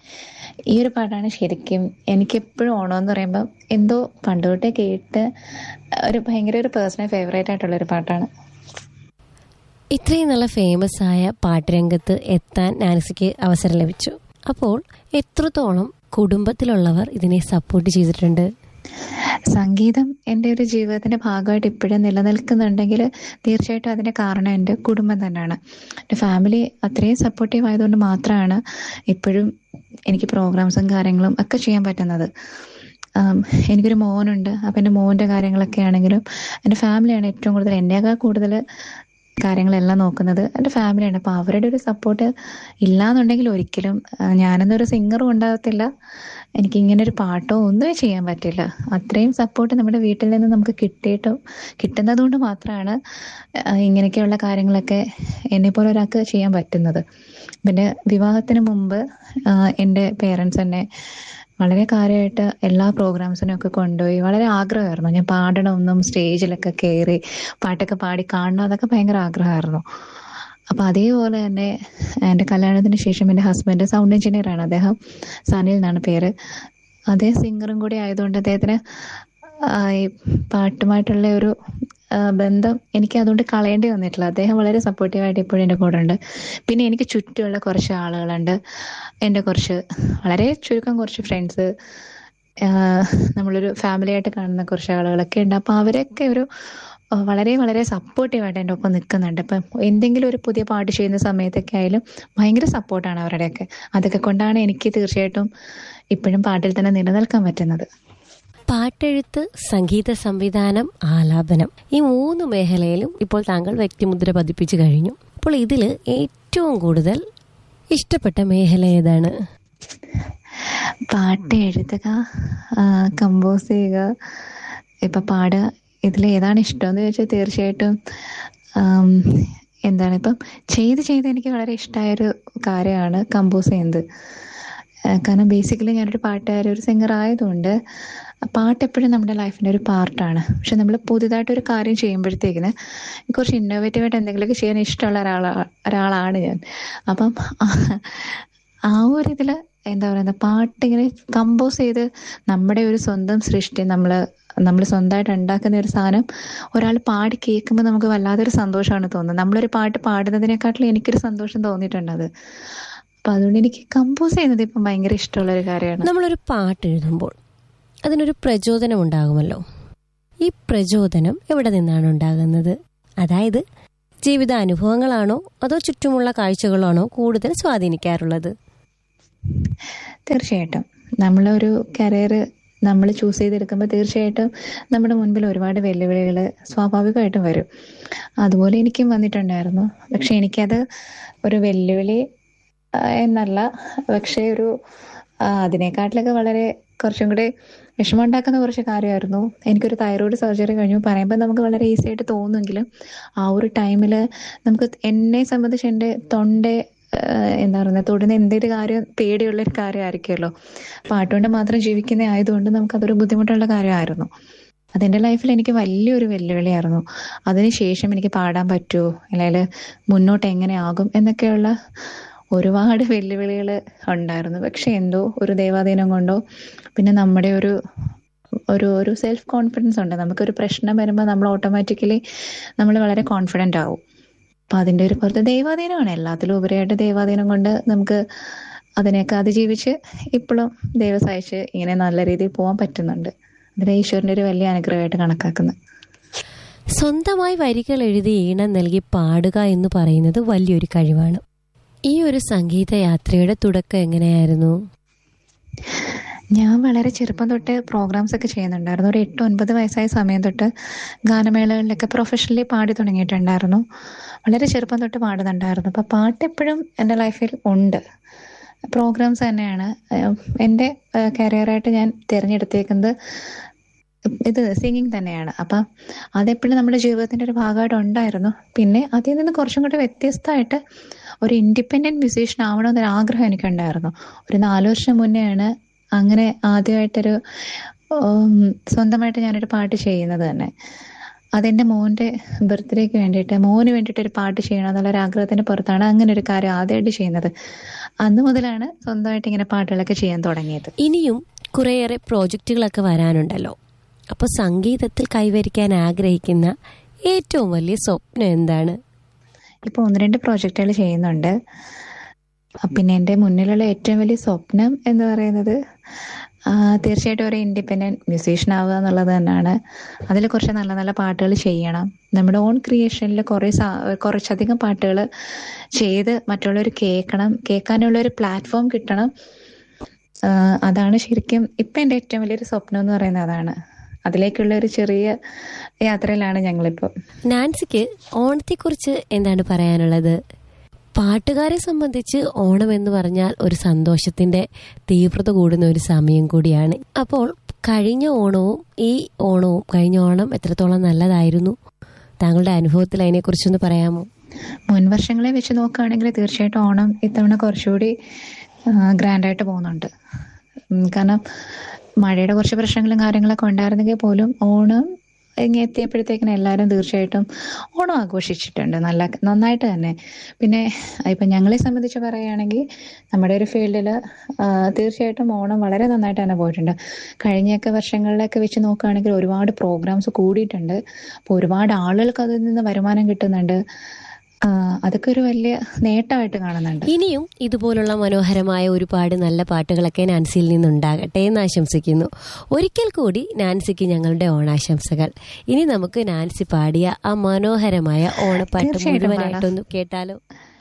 ഈ ഒരു പാട്ടാണ് ശരിക്കും എനിക്കെപ്പോഴും ഓണം എന്ന് പറയുമ്പോൾ എന്തോ പണ്ട് തൊട്ടേ കേട്ട് ഒരു ഭയങ്കര ഒരു പേഴ്സണൽ ഫേവറേറ്റ് ആയിട്ടുള്ള ഒരു പാട്ടാണ് ഇത്രയും നല്ല ഫേമസ് ആയ പാട്ടുരംഗത്ത് എത്താൻ നാൻസിക്ക് അവസരം ലഭിച്ചു അപ്പോൾ എത്രത്തോളം കുടുംബത്തിലുള്ളവർ ഇതിനെ സപ്പോർട്ട് ചെയ്തിട്ടുണ്ട് സംഗീതം എൻ്റെ ഒരു ജീവിതത്തിന്റെ ഭാഗമായിട്ട് ഇപ്പോഴും നിലനിൽക്കുന്നുണ്ടെങ്കിൽ തീർച്ചയായിട്ടും അതിന്റെ കാരണം എൻ്റെ കുടുംബം തന്നെയാണ് എൻ്റെ ഫാമിലി അത്രയും സപ്പോർട്ടീവ് ആയതുകൊണ്ട് മാത്രമാണ് ഇപ്പോഴും എനിക്ക് പ്രോഗ്രാംസും കാര്യങ്ങളും ഒക്കെ ചെയ്യാൻ പറ്റുന്നത് ആം, എനിക്കൊരു മോനുണ്ട് അപ്പം എൻ്റെ മോൻ്റെ കാര്യങ്ങളൊക്കെ ആണെങ്കിലും എൻ്റെ ഫാമിലിയാണ് ഏറ്റവും കൂടുതൽ എന്നേക്കാൾ കൂടുതൽ കാര്യങ്ങളെല്ലാം നോക്കുന്നത് എൻ്റെ ഫാമിലിയാണ് അപ്പോൾ അവരുടെ ഒരു സപ്പോർട്ട് ഇല്ലാന്നുണ്ടെങ്കിൽ ഒരിക്കലും ആ, ഞാനെന്നൊരു സിംഗറും ഉണ്ടാകത്തില്ല എനിക്ക് ഇങ്ങനെ ഒരു പാട്ടോ ഒന്നുമേ ചെയ്യാൻ പറ്റില്ല അത്രയും സപ്പോർട്ട് നമ്മുടെ വീട്ടിൽ നിന്ന് നമുക്ക് കിട്ടിയിട്ടും കിട്ടുന്നത് കൊണ്ട് മാത്രമാണ് ആ, ഇങ്ങനെയൊക്കെയുള്ള കാര്യങ്ങളൊക്കെ എന്നെപ്പോലെ ഒരാൾക്ക് ചെയ്യാൻ പറ്റുന്നത് പിന്നെ വിവാഹത്തിന് മുമ്പ് ആ, എൻ്റെ പേരൻസ് എന്നെ വളരെ കാര്യമായിട്ട് എല്ലാ പ്രോഗ്രാംസിനും ഒക്കെ കൊണ്ടുപോയി വളരെ ആഗ്രഹമായിരുന്നു ഞാൻ പാടണമെന്നും സ്റ്റേജിലൊക്കെ കയറി പാട്ടൊക്കെ പാടി കാണണം അതൊക്കെ ഭയങ്കര ആഗ്രഹമായിരുന്നു അപ്പൊ അതേപോലെ തന്നെ എൻ്റെ കല്യാണത്തിന് ശേഷം എൻ്റെ ഹസ്ബൻഡ് സൗണ്ട് എഞ്ചിനീയർ ആണ് അദ്ദേഹം സനിൽ എന്നാണ് പേര് അദ്ദേഹം സിംഗറും കൂടി ആയതുകൊണ്ട് അദ്ദേഹത്തിന് ആ, ഈ പാട്ടുമായിട്ടുള്ള ഒരു ആ, ബന്ധം എനിക്ക് അതുകൊണ്ട് കളയേണ്ടി വന്നിട്ടില്ല അദ്ദേഹം വളരെ സപ്പോർട്ടീവായിട്ട് ഇപ്പോഴും എൻ്റെ കൂടെ ഉണ്ട് പിന്നെ എനിക്ക് ചുറ്റുമുള്ള കുറച്ച് ആളുകളുണ്ട് എൻ്റെ കുറച്ച് വളരെ ചുരുക്കം കുറച്ച് ഫ്രണ്ട്സ് നമ്മളൊരു ഫാമിലി ആയിട്ട് കാണുന്ന കുറച്ച് ആളുകളൊക്കെ ഉണ്ട് അപ്പോൾ അവരൊക്കെ ഒരു ആ, വളരെ വളരെ സപ്പോർട്ടീവായിട്ട് എൻ്റെ ഒപ്പം നിൽക്കുന്നുണ്ട് ഇപ്പം എന്തെങ്കിലും ഒരു പുതിയ പാട്ട് ചെയ്യുന്ന സമയത്തൊക്കെ ആയാലും ഭയങ്കര സപ്പോർട്ടാണ് അവരുടെയൊക്കെ അതൊക്കെ കൊണ്ടാണ് എനിക്ക് തീർച്ചയായിട്ടും ഇപ്പോഴും പാട്ടിൽ തന്നെ നിലനിൽക്കാൻ പറ്റുന്നത് പാട്ടെഴുത്ത് സംഗീത സംവിധാനം ആലാപനം ഈ മൂന്ന് മേഖലയിലും ഇപ്പോൾ താങ്കൾ വ്യക്തിമുദ്ര പതിപ്പിച്ചു കഴിഞ്ഞു അപ്പോൾ ഇതിൽ ഏറ്റവും കൂടുതൽ ഇഷ്ടപ്പെട്ട മേഖല ഏതാണ് പാട്ട് എഴുതുക കമ്പോസ് ചെയ്യുക ഇപ്പൊ പാടുക ഇതിൽ ഏതാണ് ഇഷ്ടം എന്ന് ചോദിച്ചാൽ തീർച്ചയായിട്ടും ആം, എന്താണ് ഇപ്പം ചെയ്ത് ചെയ്ത് എനിക്ക് വളരെ ഇഷ്ടമായൊരു കാര്യമാണ് കമ്പോസ് ചെയ്യുന്നത് ആ, കാരണം ബേസിക്കലി ഞാനൊരു പാട്ടുകാരി ഒരു സിംഗർ ആയതുകൊണ്ട് പാട്ട് എപ്പോഴും നമ്മുടെ ലൈഫിൻ്റെ ഒരു പാർട്ടാണ് പക്ഷെ നമ്മൾ പുതിയതായിട്ട് ഒരു കാര്യം ചെയ്യുമ്പോഴത്തേക്കിന് കുറച്ച് ഇന്നോവേറ്റീവായിട്ട് എന്തെങ്കിലുമൊക്കെ ചെയ്യാൻ ഇഷ്ടമുള്ള ഒരാളാ ഒരാളാണ് ഞാൻ അപ്പം ആ- ആ ഒരു ഇതിൽ എന്താ പറയുക പാട്ട് ഇങ്ങനെ കമ്പോസ് ചെയ്ത് നമ്മുടെ ഒരു സ്വന്തം സൃഷ്ടി നമ്മൾ നമ്മൾ സ്വന്തമായിട്ട് ഉണ്ടാക്കുന്ന ഒരു സാധനം ഒരാൾ പാടി കേൾക്കുമ്പോൾ നമുക്ക് വല്ലാത്തൊരു സന്തോഷമാണ് തോന്നുന്നത് നമ്മളൊരു പാട്ട് പാടുന്നതിനെക്കാട്ടിലും എനിക്കൊരു സന്തോഷം തോന്നിയിട്ടുണ്ട് അത് അപ്പൊ അതുകൊണ്ട് എനിക്ക് കമ്പോസ് ചെയ്യുന്നത് ഇപ്പം ഭയങ്കര ഇഷ്ടമുള്ള ഒരു കാര്യമാണ് നമ്മളൊരു പാട്ട് എഴുതുമ്പോൾ അതിനൊരു പ്രചോദനം ഉണ്ടാകുമല്ലോ ഈ പ്രചോദനം എവിടെ നിന്നാണ് ഉണ്ടാകുന്നത് അതായത് ജീവിതാനുഭവങ്ങളാണോ അതോ ചുറ്റുമുള്ള കാഴ്ചകളാണോ കൂടുതൽ സ്വാധീനിക്കാറുള്ളത് തീർച്ചയായിട്ടും നമ്മളൊരു കരിയർ നമ്മൾ ചൂസ് ചെയ്തെടുക്കുമ്പോൾ തീർച്ചയായിട്ടും നമ്മുടെ മുൻപിൽ ഒരുപാട് വെല്ലുവിളികൾ സ്വാഭാവികമായിട്ടും വരും അതുപോലെ എനിക്കും വന്നിട്ടുണ്ടായിരുന്നു പക്ഷെ എനിക്കത് ഒരു വെല്ലുവിളി ആ, എന്നല്ല പക്ഷേ ഒരു ആ, അതിനെക്കാട്ടിലൊക്കെ വളരെ കുറച്ചും കൂടി വിഷമമുണ്ടാക്കുന്ന കുറച്ച് കാര്യമായിരുന്നു എനിക്കൊരു തൈറോയ്ഡ് സർജറി കഴിഞ്ഞു പറയുമ്പോൾ നമുക്ക് വളരെ ഈസി ആയിട്ട് തോന്നുമെങ്കിലും ആ ഒരു ടൈമിൽ നമുക്ക് എന്നെ സംബന്ധിച്ച് എൻ്റെ തൊണ്ട എന്താ പറയുന്നത് തൊടുന്ന എന്തൊരു കാര്യം പേടിയുള്ള ഒരു കാര്യമായിരിക്കുമല്ലോ പാട്ടുകൊണ്ട് മാത്രം ജീവിക്കുന്ന ആയതുകൊണ്ട് നമുക്കതൊരു ബുദ്ധിമുട്ടുള്ള കാര്യമായിരുന്നു അതെൻ്റെ ലൈഫിൽ എനിക്ക് വലിയൊരു വെല്ലുവിളിയായിരുന്നു അതിനുശേഷം എനിക്ക് പാടാൻ പറ്റുമോ അല്ലെങ്കിൽ മുന്നോട്ട് എങ്ങനെ ആകും എന്നൊക്കെയുള്ള ഒരുപാട് വെല്ലുവിളികൾ ഉണ്ടായിരുന്നു പക്ഷെ എന്തോ ഒരു ദൈവാധീനം കൊണ്ടോ പിന്നെ നമ്മുടെ ഒരു ഒരു ഒരു സെൽഫ് കോൺഫിഡൻസ് ഉണ്ട് നമുക്കൊരു പ്രശ്നം വരുമ്പോൾ നമ്മൾ ഓട്ടോമാറ്റിക്കലി നമ്മൾ വളരെ കോൺഫിഡൻ്റ് ആവും അപ്പൊ അതിന്റെ ഒരു പുറത്ത് ദൈവാധീനമാണ് എല്ലാത്തിലും ഉപരിയായിട്ട് ദൈവാധീനം കൊണ്ട് നമുക്ക് അതിനെയൊക്കെ അതിജീവിച്ച് ഇപ്പോഴും ദൈവം സഹായിച്ച് ഇങ്ങനെ നല്ല രീതിയിൽ പോകാൻ പറ്റുന്നുണ്ട് അതിന് ഈശ്വരന്റെ ഒരു വലിയ അനുഗ്രഹമായിട്ട് കണക്കാക്കുന്നത് സ്വന്തമായി വരികൾ എഴുതി ഈണം നൽകി പാടുക എന്ന് പറയുന്നത് വലിയൊരു കഴിവാണ് ഈ ഒരു സംഗീത യാത്രയുടെ തുടക്കം എങ്ങനെയായിരുന്നു ഞാൻ വളരെ ചെറുപ്പം തൊട്ട് പ്രോഗ്രാംസ് ഒക്കെ ചെയ്യുന്നുണ്ടായിരുന്നു ഒരു എട്ട് ഒൻപത് വയസ്സായ സമയം തൊട്ട് ഗാനമേളകളിലൊക്കെ പ്രൊഫഷണലി പാടി തുടങ്ങിയിട്ടുണ്ടായിരുന്നു വളരെ ചെറുപ്പം തൊട്ട് പാടുന്നുണ്ടായിരുന്നു അപ്പം പാട്ട് എപ്പോഴും എൻ്റെ ലൈഫിൽ ഉണ്ട് പ്രോഗ്രാംസ് തന്നെയാണ് ഏഹ് എൻ്റെ കരിയറായിട്ട് ഞാൻ തിരഞ്ഞെടുത്തേക്കുന്നത് ഇത് സിംഗിങ് തന്നെയാണ് അപ്പം അതെപ്പോഴും നമ്മുടെ ജീവിതത്തിന്റെ ഒരു ഭാഗമായിട്ട് ഉണ്ടായിരുന്നു പിന്നെ അതിൽ നിന്ന് കുറച്ചും കൂടെ വ്യത്യസ്തമായിട്ട് ഒരു ഇൻഡിപെൻഡന്റ് മ്യൂസീഷ്യൻ ആവണമെന്നൊരു ആഗ്രഹം എനിക്കുണ്ടായിരുന്നു ഒരു നാല് വർഷം മുന്നെയാണ് അങ്ങനെ ആദ്യമായിട്ടൊരു ഉം, സ്വന്തമായിട്ട് ഞാനൊരു പാട്ട് ചെയ്യുന്നത് തന്നെ അതെന്റെ മോന്റെ ബർത്ത്ഡേക്ക് വേണ്ടിയിട്ട് മോന് വേണ്ടിയിട്ട് ഒരു പാട്ട് ചെയ്യണം എന്നുള്ള ഒരു ആഗ്രഹത്തിന് പുറത്താണ് അങ്ങനെ ഒരു കാര്യം ആദ്യമായിട്ട് ചെയ്യുന്നത് അന്ന് മുതലാണ് സ്വന്തമായിട്ട് ഇങ്ങനെ പാട്ടുകളൊക്കെ ചെയ്യാൻ തുടങ്ങിയത് ഇനിയും കുറേയേറെ പ്രോജക്റ്റുകളൊക്കെ വരാനുണ്ടല്ലോ അപ്പോൾ സംഗീതത്തിൽ കൈവരിക്കാൻ ആഗ്രഹിക്കുന്ന ഏറ്റവും വലിയ സ്വപ്നം എന്താണ് ഇപ്പൊ ഒന്ന് രണ്ട് പ്രോജക്റ്റുകൾ ചെയ്യുന്നുണ്ട് പിന്നെ എൻ്റെ മുന്നിലുള്ള ഏറ്റവും വലിയ സ്വപ്നം എന്ന് പറയുന്നത് ആ, തീർച്ചയായിട്ടും ഒരു ഇൻഡിപെൻഡന്റ് മ്യൂസീഷ്യൻ ആവുക എന്നുള്ളത് തന്നെയാണ് അതിൽ കുറച്ച് നല്ല നല്ല പാട്ടുകൾ ചെയ്യണം നമ്മുടെ ഓൺ ക്രിയേഷനിൽ കുറേ സാ- കുറച്ചധികം പാട്ടുകൾ ചെയ്ത് മറ്റുള്ളവർ കേൾക്കണം കേൾക്കാനുള്ള ഒരു പ്ലാറ്റ്ഫോം കിട്ടണം ആ, അതാണ് ശരിക്കും ഇപ്പം എൻ്റെ ഏറ്റവും വലിയൊരു സ്വപ്നം എന്ന് പറയുന്നത് അതാണ് അതിലേക്കുള്ള ഒരു ചെറിയ യാത്രയിലാണ് ഞങ്ങളിപ്പോൾ നാൻസിക്ക് ഓണത്തെക്കുറിച്ച് എന്താണ് പറയാനുള്ളത് പാട്ടുകാരെ സംബന്ധിച്ച് ഓണം എന്ന് പറഞ്ഞാൽ ഒരു സന്തോഷത്തിന്റെ തീവ്രത കൂടുന്ന ഒരു സമയം കൂടിയാണ് അപ്പോൾ കഴിഞ്ഞ ഓണവും ഈ ഓണവും കഴിഞ്ഞ ഓണം എത്രത്തോളം നല്ലതായിരുന്നു താങ്കളുടെ അനുഭവത്തിൽ അതിനെക്കുറിച്ചൊന്ന് പറയാമോ മുൻ വർഷങ്ങളെ വെച്ച് നോക്കുകയാണെങ്കിൽ തീർച്ചയായിട്ടും ഓണം ഇത്തവണ കുറച്ചുകൂടി ഗ്രാൻഡായിട്ട് പോകുന്നുണ്ട് ഉം, കാരണം മഴയുടെ കുറച്ച് പ്രശ്നങ്ങളും കാര്യങ്ങളൊക്കെ ഉണ്ടായിരുന്നെങ്കിൽ പോലും ഓണം ഇങ്ങനെ എത്തിയപ്പോഴത്തേക്കിനും എല്ലാവരും തീർച്ചയായിട്ടും ഓണം ആഘോഷിച്ചിട്ടുണ്ട് നല്ല നന്നായിട്ട് തന്നെ പിന്നെ ഇപ്പം ഞങ്ങളെ സംബന്ധിച്ച് പറയുകയാണെങ്കിൽ നമ്മുടെ ഒരു ഫീൽഡിൽ തീർച്ചയായിട്ടും ഓണം വളരെ നന്നായിട്ട് തന്നെ പോയിട്ടുണ്ട് കഴിഞ്ഞൊക്കെ വർഷങ്ങളിലൊക്കെ വെച്ച് നോക്കുകയാണെങ്കിൽ ഒരുപാട് പ്രോഗ്രാംസ് കൂടിയിട്ടുണ്ട് അപ്പോൾ ഒരുപാട് ആളുകൾക്ക് അതിൽ നിന്ന് വരുമാനം കിട്ടുന്നുണ്ട് ആ, അതൊക്കെ ഒരു വലിയ നേട്ടമായിട്ട് കാണുന്നുണ്ട് ഇനിയും ഇതുപോലുള്ള മനോഹരമായ ഒരുപാട് നല്ല പാട്ടുകളൊക്കെ നാൻസിയിൽ നിന്നുണ്ടാകട്ടെ എന്ന് ആശംസിക്കുന്നു ഒരിക്കൽ കൂടി നാൻസിക്ക് ഞങ്ങളുടെ ഓണാശംസകൾ ഇനി നമുക്ക് നാൻസി പാടിയ ആ മനോഹരമായ ഓണപ്പാട്ട് തീർച്ചയായിട്ടും പാടാം. മുഴുവനായിട്ടൊന്ന് കേട്ടാലോ